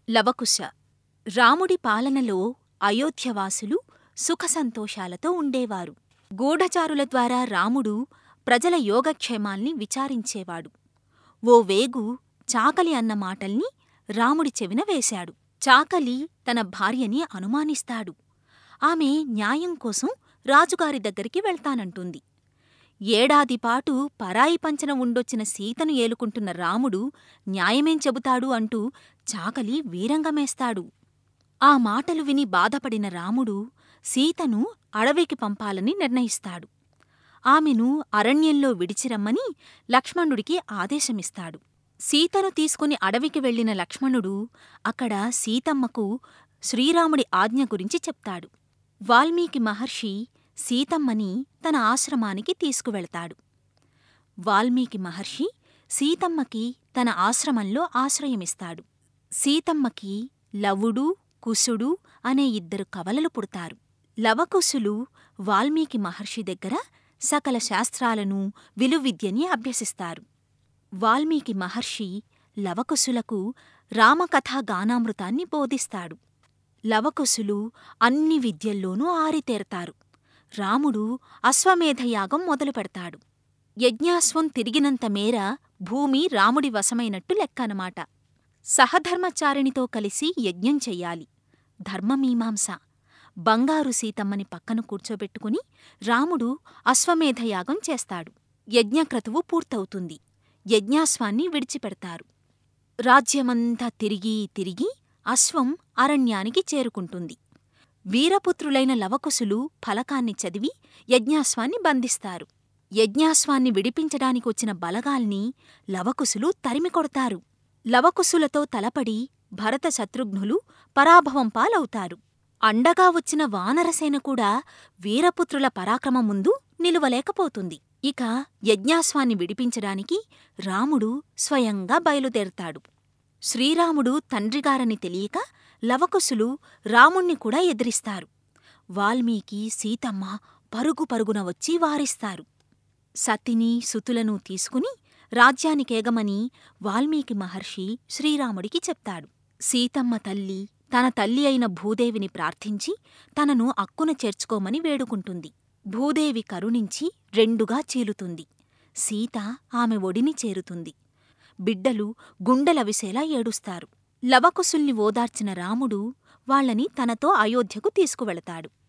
లవకుశ రాముడి పాలనలో అయోధ్యవాసులు సుఖసంతోషాలతో ఉండేవారు గూఢచారుల ద్వారా రాముడు ప్రజల యోగక్షేమాల్ని విచారించేవాడు ఓ వేగు చాకలి అన్న మాటల్ని రాముడి చెవిన వేశాడు చాకలి తన భార్యని అనుమానిస్తాడు ఆమె న్యాయం కోసం రాజుగారి దగ్గరికి వెళ్తానంటుంది ఏడాదిపాటు పరాయి పంచన ఉండొచ్చిన సీతను ఏలుకుంటున్న రాముడు న్యాయమేం చెబుతాడు అంటూ చాకలి వీరంగమేస్తాడు ఆ మాటలు విని బాధపడిన రాముడు సీతను అడవికి పంపాలని నిర్ణయిస్తాడు ఆమెను అరణ్యంలో విడిచిరమ్మని లక్ష్మణుడికి ఆదేశమిస్తాడు సీతను తీసుకుని అడవికి వెళ్లిన లక్ష్మణుడు అక్కడ సీతమ్మకు శ్రీరాముడి ఆజ్ఞ గురించి చెప్తాడు వాల్మీకి మహర్షి సీతమ్మని తన ఆశ్రమానికి తీసుకువెళతాడు వాల్మీకి మహర్షి సీతమ్మకి తన ఆశ్రమంలో ఆశ్రయమిస్తాడు సీతమ్మకి లవుడు కుశుడు అనే ఇద్దరు కవలలు పుడతారు లవకుశులు వాల్మీకి మహర్షి దగ్గర సకల శాస్త్రాలను విలువిద్యని అభ్యసిస్తారు వాల్మీకి మహర్షి లవకుశులకు రామకథా గానామృతాన్ని బోధిస్తాడు లవకుశులు అన్ని విద్యల్లోనూ ఆరితేరతారు రాముడు అశ్వమేధయాగం మొదలుపెడతాడు యజ్ఞాశ్వం తిరిగినంత మేర భూమి రాముడి వశమైనట్టు లెక్కనమాట సహధర్మచారిణితో కలిసి యజ్ఞం చెయ్యాలి ధర్మమీమాంస బంగారు సీతమ్మని పక్కన కూర్చోబెట్టుకుని రాముడు అశ్వమేధయాగం చేస్తాడు యజ్ఞక్రతువు పూర్తవుతుంది యజ్ఞాశ్వాన్ని విడిచిపెడతారు రాజ్యమంతా తిరిగి తిరిగి అశ్వం అరణ్యానికి చేరుకుంటుంది వీరపుత్రులైన లవకుశులు ఫలకాన్ని చదివి యజ్ఞాశ్వాన్ని బంధిస్తారు యజ్ఞాశ్వాన్ని విడిపించడానికొచ్చిన బలగాల్ని లవకుశులు తరిమికొడతారు లవకుశులతో తలపడి భరత శత్రుఘ్నులు పరాభవం పాలవుతారు అండగా వచ్చిన వానరసేన కూడా వీరపుత్రుల పరాక్రమం ముందు నిలువలేకపోతుంది ఇక యజ్ఞాశ్వాన్ని విడిపించడానికి రాముడు స్వయంగా బయలుదేరతాడు శ్రీరాముడు తండ్రిగారని తెలియక లవకుశులు రాముణ్ణి కూడా ఎదిరిస్తారు వాల్మీకి సీతమ్మ పరుగు పరుగున వచ్చి వారిస్తారు సతిని సుతులను తీసుకుని రాజ్యానికేగమని వాల్మీకి మహర్షి శ్రీరాముడికి చెప్తాడు సీతమ్మ తల్లి తన తల్లి అయిన భూదేవిని ప్రార్థించి తనను అక్కున చేర్చుకోమని వేడుకుంటుంది భూదేవి కరుణించి రెండుగా చీలుతుంది సీత ఆమె ఒడిని చేరుతుంది బిడ్డలు గుండెలవిసేలా ఏడుస్తారు లవకుశుల్ని ఓదార్చిన రాముడు వాళ్లని తనతో అయోధ్యకు తీసుకువెళతాడు